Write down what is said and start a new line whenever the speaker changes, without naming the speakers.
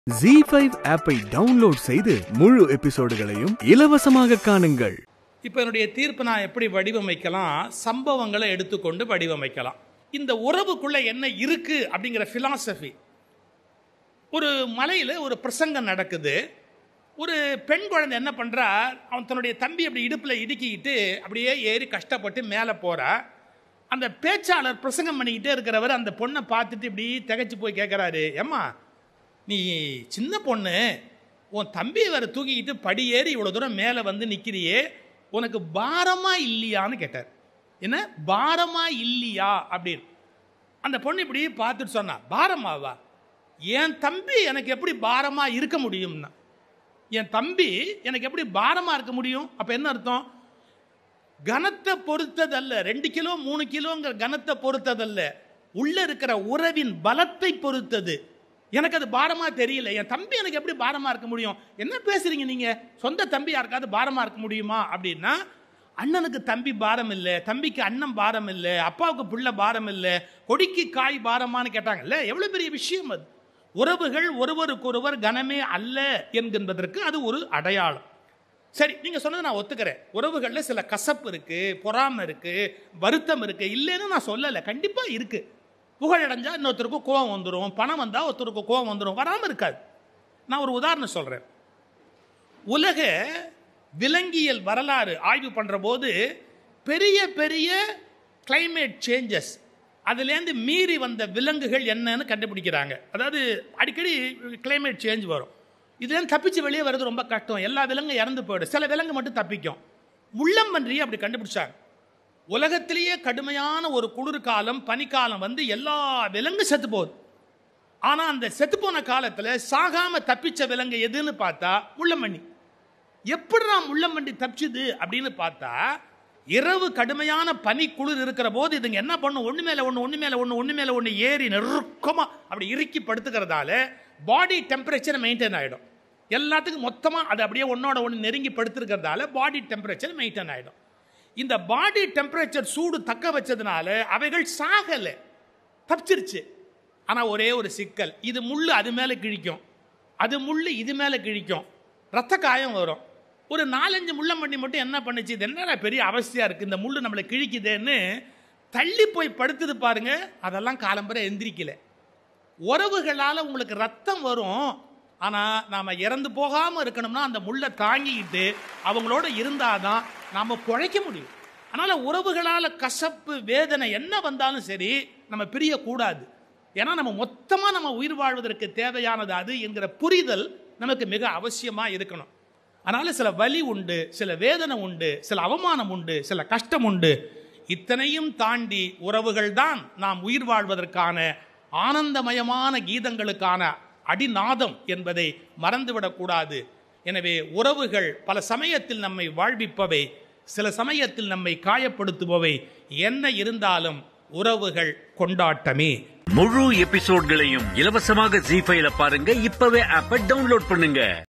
G five ஆப்பை download செய்து முழு எபிசோடுகளையும் இலவசமாக காணுங்கள்
இப்போ என்னுடைய தீர்ப்பு நான் எப்படி வடிவமைக்கலாம் சம்பவங்களை எடுத்துக்கொண்டு வடிவமைக்கலாம் இந்த உறவுக்குள்ள என்ன இருக்கு அப்படிங்கிற ஃபிலாசபி ஒரு மலையில் ஒரு பிரசங்கம் நடக்குது ஒரு பெண் குழந்தை என்ன பண்ணுறா அவன் தன்னுடைய தம்பி அப்படி இடுப்பில் இடுக்கிக்கிட்டு அப்படியே ஏறி கஷ்டப்பட்டு மேலே போறா அந்த பேச்சாளர் பிரசங்கம் பண்ணிக்கிட்டே இருக்கிறவர் அந்த பொண்ணை பார்த்துட்டு இப்படி திகைச்சு போய் கேட்குறாரு ஏம்மா நீ சின்ன பொண்ணு உன் தம்பியை வேற தூக்கிக்கிட்டு படி ஏறி இவ்வளோ தூரம் மேலே வந்து நிற்கிறியே உனக்கு பாரமா இல்லையான்னு கேட்டார் என்ன பாரமா இல்லையா அப்படின்னு அந்த பொண்ணு இப்படி பார்த்துட்டு சொன்னா பாரமாவா என் தம்பி எனக்கு எப்படி பாரமா இருக்க முடியும்னா என் தம்பி எனக்கு எப்படி பாரமா இருக்க முடியும் அப்ப என்ன அர்த்தம் கனத்தை பொறுத்ததல்ல ரெண்டு கிலோ மூணு கிலோங்கிற கனத்தை பொறுத்ததல்ல உள்ள இருக்கிற உறவின் பலத்தை பொறுத்தது எனக்கு அது பாரமா தெரியல என் தம்பி எனக்கு எப்படி பாரமா இருக்க முடியும் என்ன பேசுறீங்க நீங்க சொந்த தம்பி யாருக்காவது பாரமா இருக்க முடியுமா அப்படின்னா அண்ணனுக்கு தம்பி பாரம் இல்லை தம்பிக்கு அண்ணன் பாரம் இல்லை அப்பாவுக்கு பிள்ளை பாரம் இல்லை கொடிக்கு காய் பாரமான்னு கேட்டாங்கல்ல எவ்வளவு பெரிய விஷயம் அது உறவுகள் ஒருவருக்கொருவர் கனமே அல்ல என்கின்றதற்கு அது ஒரு அடையாளம் சரி நீங்க சொன்னதை நான் ஒத்துக்கிறேன் உறவுகளில் சில கசப்பு இருக்கு பொறாமை இருக்கு வருத்தம் இருக்கு இல்லைன்னு நான் சொல்லலை கண்டிப்பா இருக்கு புகழடைஞ்சா இன்னொருத்தருக்கு கோவம் வந்துடும் பணம் வந்தா ஒருத்தருக்கு கோவம் வந்துடும் வராமல் இருக்காது நான் ஒரு உதாரணம் சொல்றேன் உலக விலங்கியல் வரலாறு ஆய்வு பண்ற போது பெரிய பெரிய climate சேஞ்சஸ் அதுலேருந்து மீறி வந்த விலங்குகள் என்னன்னு கண்டுபிடிக்கிறாங்க அதாவது அடிக்கடி climate சேஞ்ச் வரும் இதுலேருந்து தப்பிச்சு வெளியே வர்றது ரொம்ப கஷ்டம் எல்லா விலங்கும் இறந்து போயிடும் சில விலங்கு மட்டும் தப்பிக்கும் முள்ளம்பன்றி அப்படி கண்டுபிடிச்சாங்க உலகத்திலேயே கடுமையான ஒரு குளிர்காலம் பனிக்காலம் வந்து எல்லா விலங்கும் செத்து போகுது ஆனா அந்த செத்துப்போன காலத்துல சாகாம தப்பிச்ச விலங்கு எதுன்னு பார்த்தா முள்ளம்பன்றி எப்படி நான் முள்ளம்பன்றி தப்பிச்சுது அப்படின்னு பார்த்தா இரவு கடுமையான பனி குளிர் இருக்கிற போது இதுங்க என்ன பண்ணும் ஒண்ணு மேல ஒண்ணு ஒண்ணு மேல ஒண்ணு ஒண்ணு மேல ஒண்ணு ஏறி நெருக்கமா அப்படி இறுக்கி படுத்துக்கிறதால பாடி டெம்பரேச்சர் மெயின்டைன் ஆயிடும் எல்லாத்துக்கும் மொத்தமா அது அப்படியே ஒன்னோட ஒன்று நெருங்கி படுத்துருக்கிறதால பாடி டெம்பரேச்சர் மெயின்டைன் ஆயிடும் இந்த பாடி டெம்பரேச்சர் சூடு தக்க வச்சதுனால அவைகள் சாகலை தப்பிச்சிருச்சு ஆனா ஒரே ஒரு சிக்கல் இது முள்ளு அது மேல கிழிக்கும் அது முள்ளு இது மேல கிழிக்கும் ரத்த காயம் வரும் ஒரு நாலஞ்சு முள்ளம்பண்ணி மட்டும் என்ன பண்ணுச்சு இது என்னடா பெரிய அவஸ்தையா இருக்கு இந்த முள்ளு நம்மளை கிழிக்குதேன்னு தள்ளி போய் படுத்துது பாருங்க அதெல்லாம் காலம்பரை எந்திரிக்கல உறவுகளால் உங்களுக்கு ரத்தம் வரும் ஆனால் நாம் இறந்து போகாமல் இருக்கணும்னா அந்த முள்ளை தாங்கிக்கிட்டு அவங்களோட இருந்தாதான் நாம் பிழைக்க முடியும் அதனால் உறவுகளால் கசப்பு வேதனை என்ன வந்தாலும் சரி நம்ம பிரியக்கூடாது ஏன்னா நம்ம மொத்தமாக நம்ம உயிர் வாழ்வதற்கு தேவையானது அது என்கிற புரிதல் நமக்கு மிக அவசியமாக இருக்கணும் அதனால் சில வலி உண்டு சில வேதனை உண்டு சில அவமானம் உண்டு சில கஷ்டம் உண்டு இத்தனையும் தாண்டி உறவுகள் தான் நாம் உயிர் வாழ்வதற்கான ஆனந்தமயமான கீதங்களுக்கான அடிநாதம் என்பதை மறந்துவிடக்கூடாது எனவே உறவுகள் பல சமயத்தில் நம்மை வாழ்விப்பவை சில சமயத்தில் நம்மை காயப்படுத்துபவை என்ன இருந்தாலும் உறவுகள் கொண்டாட்டமே
முழு எபிசோட்களையும் இலவசமாக ஜி ஃபைல பாருங்க இப்பவே ஆப்ப டவுன்லோட் பண்ணுங்க